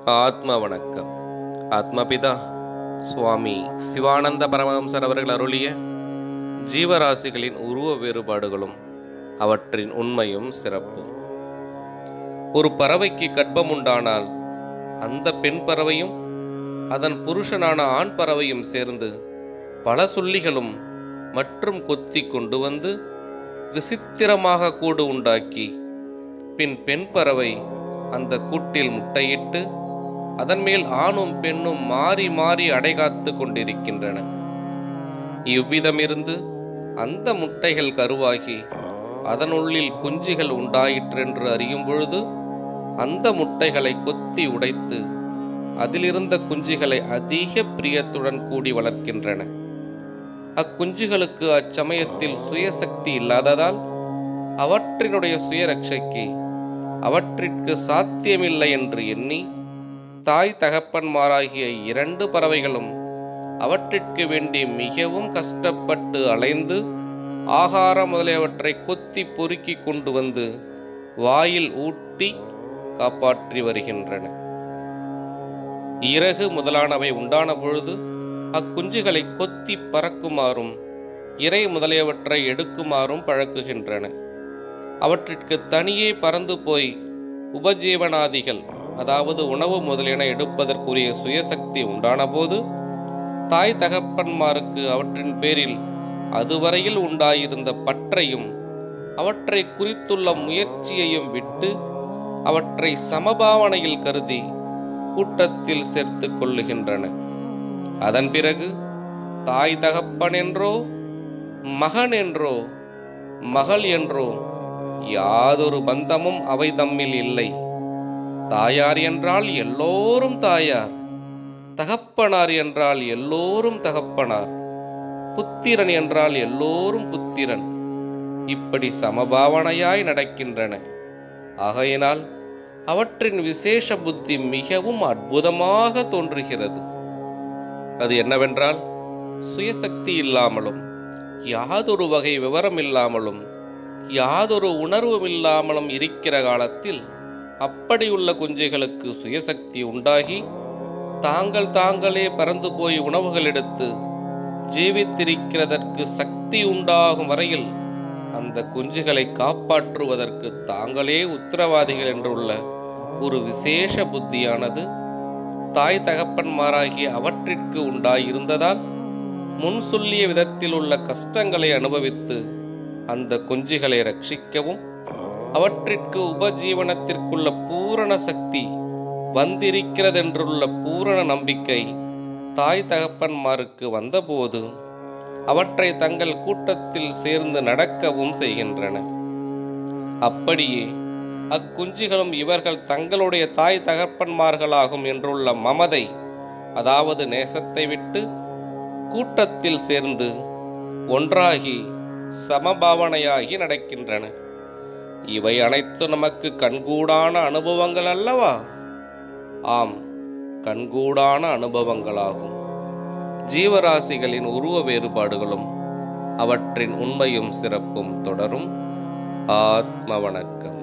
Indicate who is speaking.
Speaker 1: ஆத்ம வணக்கம் ஆத்மபிதா சுவாமி சிவானந்த பரமஹம்சர் அவர்கள் அருளிய ஜீவராசிகளின் உருவ வேறுபாடுகளும் அவற்றின் உண்மையும் சிறப்பும் ஒரு பறவைக்கு கர்ப்பம் உண்டானால் அந்த பெண் பறவையும் அதன் புருஷனான ஆண் பறவையும் சேர்ந்து பல சொல்லிகளும் மற்றும் கொத்தி கொண்டு வந்து விசித்திரமாக கூடு உண்டாக்கி பின் பெண் பறவை அந்த கூட்டில் முட்டையிட்டு அதன் மேல் ஆணும் பெண்ணும் மாறி மாறி அடைகாத்து கொண்டிருக்கின்றன இவ்விதமிருந்து அந்த முட்டைகள் கருவாகி அதனுள்ளில் குஞ்சுகள் உண்டாயிற்றென்று அறியும் பொழுது அந்த முட்டைகளை கொத்தி உடைத்து அதிலிருந்த குஞ்சுகளை அதிக பிரியத்துடன் கூடி வளர்க்கின்றன அக்குஞ்சுகளுக்கு அச்சமயத்தில் சுயசக்தி இல்லாததால் அவற்றினுடைய சுயரட்சைக்கு அவற்றிற்கு சாத்தியமில்லை என்று எண்ணி தாய் தகப்பன்மாராகிய இரண்டு பறவைகளும் அவற்றிற்கு வேண்டி மிகவும் கஷ்டப்பட்டு அலைந்து ஆகாரம் முதலியவற்றை கொத்தி பொறுக்கி கொண்டு வந்து வாயில் ஊட்டி காப்பாற்றி வருகின்றன இறகு முதலானவை உண்டான பொழுது அக்குஞ்சுகளை கொத்தி பறக்குமாறும் இறை முதலியவற்றை எடுக்குமாறும் பழக்குகின்றன அவற்றிற்கு தனியே பறந்து போய் உபஜீவனாதிகள் அதாவது உணவு முதலியன எடுப்பதற்குரிய சுயசக்தி உண்டான போது தாய் தகப்பன்மாருக்கு அவற்றின் பேரில் அதுவரையில் உண்டாயிருந்த பற்றையும் அவற்றை குறித்துள்ள முயற்சியையும் விட்டு அவற்றை சமபாவனையில் கருதி கூட்டத்தில் சேர்த்து கொள்ளுகின்றன அதன் பிறகு தாய் தகப்பன் என்றோ மகன் என்றோ மகள் என்றோ யாதொரு பந்தமும் அவை தம்மில் இல்லை தாயார் என்றால் எல்லோரும் தாயார் தகப்பனார் என்றால் எல்லோரும் தகப்பனார் புத்திரன் என்றால் எல்லோரும் புத்திரன் இப்படி சமபாவனையாய் நடக்கின்றன ஆகையினால் அவற்றின் விசேஷ புத்தி மிகவும் அற்புதமாக தோன்றுகிறது அது என்னவென்றால் சுயசக்தி இல்லாமலும் யாதொரு வகை விவரம் இல்லாமலும் யாதொரு உணர்வும் இல்லாமலும் இருக்கிற காலத்தில் அப்படியுள்ள குஞ்சைகளுக்கு சுயசக்தி உண்டாகி தாங்கள் தாங்களே பறந்து போய் உணவுகள் எடுத்து ஜீவித்திருக்கிறதற்கு சக்தி உண்டாகும் வரையில் அந்த குஞ்சுகளை காப்பாற்றுவதற்கு தாங்களே உத்தரவாதிகள் என்றுள்ள ஒரு விசேஷ புத்தியானது தாய் தகப்பன்மாராகிய அவற்றிற்கு உண்டாயிருந்ததால் முன் சொல்லிய விதத்தில் உள்ள கஷ்டங்களை அனுபவித்து அந்த குஞ்சுகளை ரட்சிக்கவும் அவற்றிற்கு உபஜீவனத்திற்குள்ள பூரண சக்தி வந்திருக்கிறதென்றுள்ள பூரண நம்பிக்கை தாய் தகப்பன்மாருக்கு வந்தபோது அவற்றை தங்கள் கூட்டத்தில் சேர்ந்து நடக்கவும் செய்கின்றன அப்படியே அக்குஞ்சுகளும் இவர்கள் தங்களுடைய தாய் தகப்பன்மார்களாகும் என்றுள்ள மமதை அதாவது நேசத்தை விட்டு கூட்டத்தில் சேர்ந்து ஒன்றாகி சமபாவனையாகி நடக்கின்றன இவை அனைத்து நமக்கு கண்கூடான அனுபவங்கள் அல்லவா ஆம் கண்கூடான அனுபவங்களாகும் ஜீவராசிகளின் உருவ வேறுபாடுகளும் அவற்றின் உண்மையும் சிறப்பும் தொடரும் ஆத்ம வணக்கம்